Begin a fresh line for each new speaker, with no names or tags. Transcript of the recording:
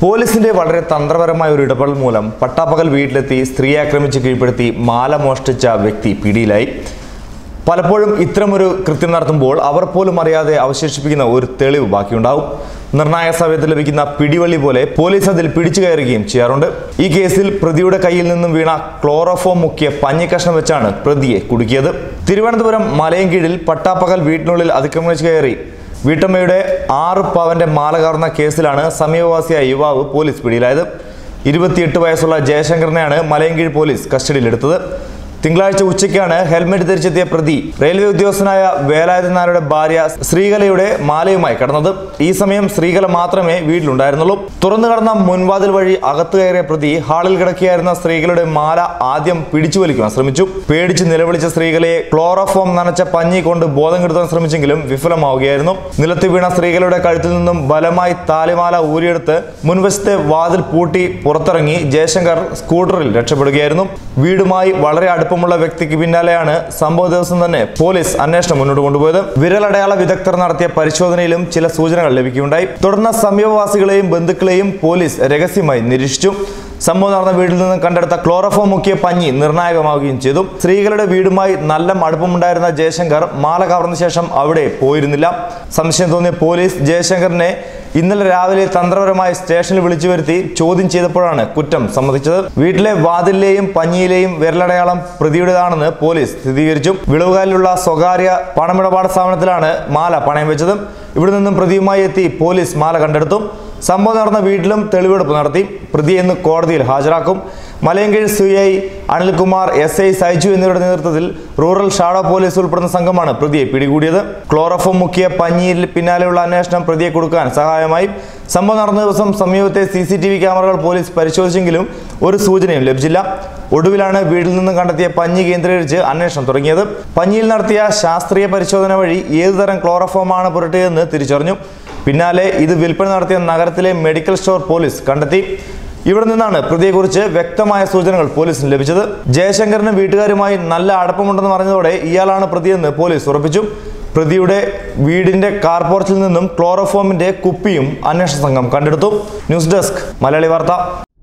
പോലീസിന്റെ വളരെ തന്ത്രപരമായ ഒരു ഇടപെടൽ മൂലം പട്ടാപ്പകൽ വീട്ടിലെത്തി സ്ത്രീയെ ആക്രമിച്ച് കീഴ്പ്പെടുത്തി മാല മോഷ്ടിച്ച വ്യക്തി പിടിയിലായി പലപ്പോഴും ഇത്തരമൊരു കൃത്യം നടത്തുമ്പോൾ അവർ പോലും അറിയാതെ അവശേഷിപ്പിക്കുന്ന ഒരു തെളിവ് ബാക്കിയുണ്ടാവും നിർണായക സമയത്ത് ലഭിക്കുന്ന പിടിവള്ളി പോലെ പോലീസ് അതിൽ പിടിച്ചു കയറുകയും ചെയ്യാറുണ്ട് ഈ കേസിൽ പ്രതിയുടെ കയ്യിൽ നിന്നും വീണ ക്ലോറോഫോം മുക്കിയ പഞ്ഞിക്കഷ്ണം വെച്ചാണ് പ്രതിയെ കുടുക്കിയത് തിരുവനന്തപുരം മലയൻകീഴിൽ പട്ടാപ്പകൽ വീട്ടിനുള്ളിൽ അതിക്രമിച്ചു കയറി വീട്ടമ്മയുടെ ആറ് പവന്റെ മാല കവർന്ന കേസിലാണ് സമീപവാസിയായ യുവാവ് പോലീസ് പിടിയിലായത് ഇരുപത്തിയെട്ട് വയസ്സുള്ള ജയശങ്കറിനെയാണ് മലയൻകീഴ് പോലീസ് കസ്റ്റഡിയിലെടുത്തത് തിങ്കളാഴ്ച ഉച്ചയ്ക്കാണ് ഹെൽമെറ്റ് ധരിച്ചെത്തിയ പ്രതി റെയിൽവേ ഉദ്യോഗസ്ഥനായ വേലായുധൻ നായരുടെ ഭാര്യ ശ്രീകലയുടെ മാലയുമായി കടന്നത് ഈ സമയം ശ്രീകല മാത്രമേ വീട്ടിലുണ്ടായിരുന്നുള്ളൂ തുറന്നു കടന്ന മുൻവാതിൽ വഴി അകത്തു കയറിയ പ്രതി ഹാളിൽ കിടക്കുകയായിരുന്ന സ്ത്രീകളുടെ മാല ആദ്യം പിടിച്ചു വലിക്കുവാൻ ശ്രമിച്ചു പേടിച്ച് നിലവിളിച്ച സ്ത്രീകളെ ക്ലോറോഫോം നനച്ച പഞ്ഞി കൊണ്ട് ബോധം കെടുത്താൻ ശ്രമിച്ചെങ്കിലും വിഫലമാവുകയായിരുന്നു നിലത്ത് വീണ സ്ത്രീകളുടെ കഴുത്തിൽ നിന്നും ബലമായി താലിമാല ഊരിയെടുത്ത് മുൻവശത്തെ വാതിൽ പൂട്ടി പുറത്തിറങ്ങി ജയശങ്കർ സ്കൂട്ടറിൽ രക്ഷപ്പെടുകയായിരുന്നു വീടുമായി വളരെ അടുപ്പമുള്ള വ്യക്തിക്ക് പിന്നാലെയാണ് സംഭവ ദിവസം തന്നെ പോലീസ് അന്വേഷണം മുന്നോട്ട് കൊണ്ടുപോയത് വിരലടയാള വിദഗ്ധർ നടത്തിയ പരിശോധനയിലും ചില സൂചനകൾ ലഭിക്കുകയുണ്ടായി തുടർന്ന് സമീപവാസികളെയും ബന്ധുക്കളെയും പോലീസ് രഹസ്യമായി നിരീക്ഷിച്ചു സംഭവം നടന്ന വീട്ടിൽ നിന്ന് കണ്ടെടുത്ത ക്ലോറോഫോം മുക്കിയ പഞ്ഞി നിർണായകമാവുകയും ചെയ്തു സ്ത്രീകളുടെ വീടുമായി നല്ല അടുപ്പമുണ്ടായിരുന്ന ജയശങ്കർ മാല കവർന്ന ശേഷം അവിടെ പോയിരുന്നില്ല സംശയം തോന്നിയ പോലീസ് ജയശങ്കറിനെ ഇന്നലെ രാവിലെ തന്ത്രപരമായി സ്റ്റേഷനിൽ വിളിച്ചു വരുത്തി ചോദ്യം ചെയ്തപ്പോഴാണ് കുറ്റം സമ്മതിച്ചത് വീട്ടിലെ വാതിലിലെയും പഞ്ഞിയിലെയും വിരലടയാളം പ്രതിയുടേതാണെന്ന് പോലീസ് സ്ഥിരീകരിച്ചു വിളവുകാലിലുള്ള സ്വകാര്യ പണമിടപാട് സ്ഥാപനത്തിലാണ് മാല പണയം വെച്ചത് ഇവിടെ നിന്നും പ്രതിയുമായി എത്തി പോലീസ് മാല കണ്ടെടുത്തു സംഭവം നടന്ന വീട്ടിലും തെളിവെടുപ്പ് നടത്തി പ്രതിയെ ഇന്ന് കോടതിയിൽ ഹാജരാക്കും Malayinkeezh C I Anilkumar S I Saiju എന്നിവരുടെ നേതൃത്വത്തിൽ റൂറൽ ഷാഡോ പോലീസ് ഉൾപ്പെടുന്ന സംഘമാണ് പ്രതിയെ പിടികൂടിയത് ക്ലോറോഫോം മുക്കിയ പഞ്ഞിയിൽ പിന്നാലെയുള്ള അന്വേഷണം പ്രതിയെ കൊടുക്കാൻ സഹായമായി സംഭവം നടന്ന ദിവസം സമീപത്തെ സി സി ടി വി ക്യാമറകൾ പോലീസ് പരിശോധിച്ചെങ്കിലും ഒരു സൂചനയും ലഭിച്ചില്ല ഒടുവിലാണ് വീട്ടിൽ നിന്ന് കണ്ടെത്തിയ പഞ്ഞി കേന്ദ്രീകരിച്ച് അന്വേഷണം തുടങ്ങിയത് പഞ്ഞിയിൽ നടത്തിയ ശാസ്ത്രീയ പരിശോധന വഴി ഏതുതരം ക്ലോറോഫോമാണ് പുരട്ടിയതെന്ന് തിരിച്ചറിഞ്ഞു പിന്നാലെ ഇത് വിൽപ്പന നടത്തിയ നഗരത്തിലെ മെഡിക്കൽ സ്റ്റോർ പോലീസ് കണ്ടെത്തി ഇവിടെ നിന്നാണ് പ്രതിയെക്കുറിച്ച് വ്യക്തമായ സൂചനകൾ പോലീസിന് ലഭിച്ചത് ജയശങ്കറിന് വീട്ടുകാരുമായി നല്ല അടുപ്പമുണ്ടെന്ന് പറഞ്ഞതോടെ ഇയാളാണ് പ്രതിയെന്ന് പോലീസ് ഉറപ്പിച്ചു പ്രതിയുടെ വീടിന്റെ കാർപോർച്ചിൽ നിന്നും ക്ലോറോഫോമിന്റെ കുപ്പിയും അന്വേഷണ സംഘം കണ്ടെടുത്തു ന്യൂസ് ഡെസ്ക് മലയാളി വാർത്ത